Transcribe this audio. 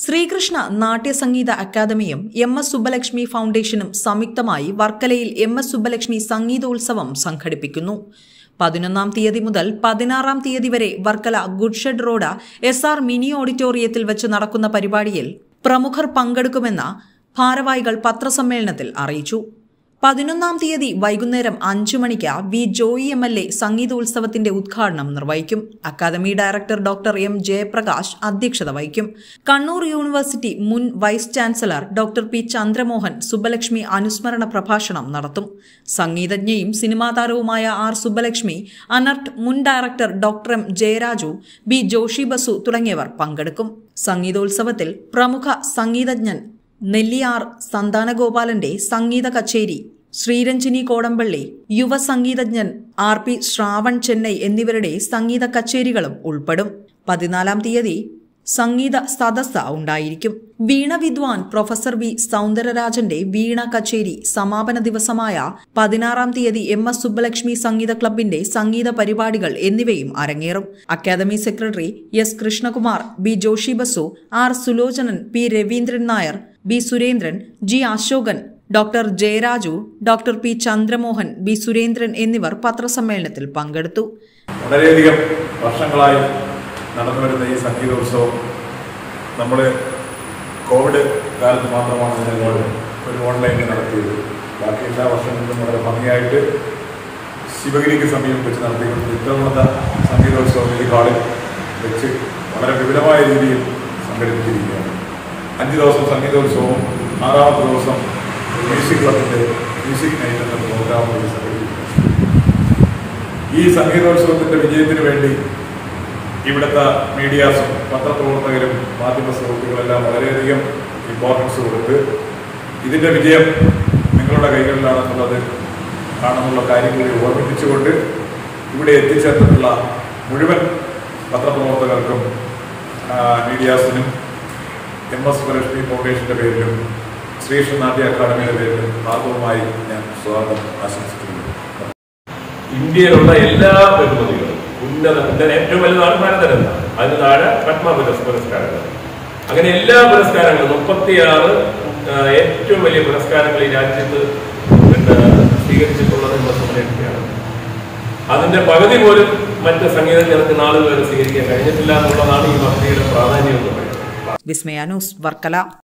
ശ്രീകൃഷ്ണ നാട്യസംഗീത അക്കാദമിയും M S Subbulakshmi ഫൗണ്ടേഷനും സംയുക്തമായി വർക്കലയിൽ എം എസ് സുബ്ബലക്ഷ്മി സംഗീതോത്സവം സംഘടിപ്പിക്കുന്നു പതിനൊന്നാം തീയതി മുതൽ പതിനാറാം തീയതി വരെ Varkala good shed road S R mini ഓഡിറ്റോറിയത്തിൽ വെച്ച് നടക്കുന്ന പരിപാടിയിൽ പ്രമുഖർ പങ്കെടുക്കുമെന്ന് ഭാരവാഹികൾ പത്രസമ്മേളനത്തിൽ അറിയിച്ചു പതിനൊന്നാം തീയതി വൈകുന്നേരം അഞ്ചു മണിക്ക് V Joy M L A സംഗീതോത്സവത്തിന്റെ ഉദ്ഘാടനം നിർവഹിക്കും academy director doctor M Jayaprakash അധ്യക്ഷത വഹിക്കും കണ്ണൂർ യൂണിവേഴ്സിറ്റി മുൻ vice chancellor doctor P Chandramohan Subbulakshmi അനുസ്മരണ പ്രഭാഷണം നടത്തും സംഗീതജ്ഞയും സിനിമാ താരവുമായ ആർ സുബ്ബലക്ഷ്മി അനർട്ട് മുൻ director doctor M Jayaraju B Joshi Basu തുടങ്ങിയവർ പങ്കെടുക്കും സംഗീതോത്സവത്തിൽ പ്രമുഖ സംഗീതജ്ഞൻ നെല്ലിയാർ സന്താനഗോപാലന്റെ സംഗീത കച്ചേരി ശ്രീരഞ്ജിനി കോടമ്പള്ളി യുവ സംഗീതജ്ഞൻ ആർ പി ശ്രാവൺ ചെന്നൈ എന്നിവരുടെ സംഗീത കച്ചേരികളും ഉൾപ്പെടും പതിനാലാം തീയതി സംഗീത സദസ്സ ഉണ്ടായിരിക്കും വീണ വിദ്വാൻ പ്രൊഫസർ വി സൗന്ദരരാജന്റെ വീണ കച്ചേരി സമാപന ദിവസമായ പതിനാറാം തീയതി എം എസ് സുബ്ബലക്ഷ്മി സംഗീത ക്ലബിന്റെ സംഗീത പരിപാടികൾ എന്നിവയും അരങ്ങേറും academy secretary S Krishnakumar B Joshi Basu R Sulochanan P Raveendran Nair B Surendran G Asokan doctor Jayaraju doctor P Chandramohan B Surendran എന്നിവർ പത്രസമ്മേളനത്തിൽ പങ്കെടുത്തു വളരെയധികം വർഷങ്ങളായി നടന്നു വരുന്ന ഈ സംഗീതോത്സവം നമ്മൾ കോവിഡ് കാലത്ത് മാത്രമാണ് ഇതിനെ ഒരു ഓൺലൈനിൽ നടത്തിയത് ബാക്കി എല്ലാ വർഷങ്ങളിലും വളരെ ഭംഗിയായിട്ട് ശിവഗിരിക്ക് സമീപം വെച്ച് നടത്തിക്കൊണ്ട് ഇത്തവണത്തെ സംഗീതോത്സവം ഈ ഹാളിൽ വെച്ച് വളരെ വിപുലമായ രീതിയിൽ സംഘടിപ്പിച്ചിരിക്കുകയാണ് അഞ്ച് ദിവസം സംഗീതോത്സവവും ആറാമത്തെ ദിവസം മ്യൂസിക് ക്ലബിൻ്റെ മ്യൂസിക് നൈറ്റ് എന്ന പ്രോഗ്രാം കൂടി സംഘടിപ്പിക്കുന്നു ഈ സംഗീതോത്സവത്തിന്റെ വിജയത്തിന് വേണ്ടി ഇവിടുത്തെ മീഡിയാസും പത്രപ്രവർത്തകരും മാധ്യമ സുഹൃത്തുക്കളെല്ലാം വളരെയധികം ഇമ്പോർട്ടൻസ് കൊടുത്ത് ഇതിന്റെ വിജയം നിങ്ങളുടെ കൈകളിലാണെന്നുള്ളത് ആണെന്നുള്ള കാര്യം കൂടി ഓർമ്മിപ്പിച്ചുകൊണ്ട് ഇവിടെ എത്തിച്ചേർന്നിട്ടുള്ള മുഴുവൻ പത്രപ്രവർത്തകർക്കും ആ, മീഡിയാസിനും എം എസ് സുബ്ബലക്ഷ്മി ഫൗണ്ടേഷന്റെ പേരിലും ശ്രീകൃഷ്ണ നാട്യ അക്കാദമിയുടെ പേരിലും ആദ്യമായി ഞാൻ സ്വാഗതം ആശംസിക്കുന്നു ഇന്ത്യയിലുള്ള എല്ലാ ബഹുമതികളും ഉന്നത ഉന്നത ഏറ്റവും വലുതാണ് ഭാരതരത്ന അതിന് താഴെ പത്മ പുരസ് പുരസ്കാരങ്ങൾ അങ്ങനെ എല്ലാ പുരസ്കാരങ്ങളും മുപ്പത്തിയാറ് ആ, ഏറ്റവും വലിയ പുരസ്കാരങ്ങൾ ഈ രാജ്യത്ത് പിന്നെ സ്വീകരിച്ചിട്ടുള്ളത് എന്ന സംരക്ഷിക്കുകയാണ് അതിന്റെ പകുതി പോലും മറ്റ് സംഗീതജ്ഞർക്ക് നാളുകൾ സ്വീകരിക്കാൻ കഴിഞ്ഞിട്ടില്ല എന്നുള്ളതാണ് ഈ പദ്ധതിയുടെ പ്രാധാന്യം എന്ന് പറയുന്നത് വിസ്മയ ന്യൂസ് വർക്കല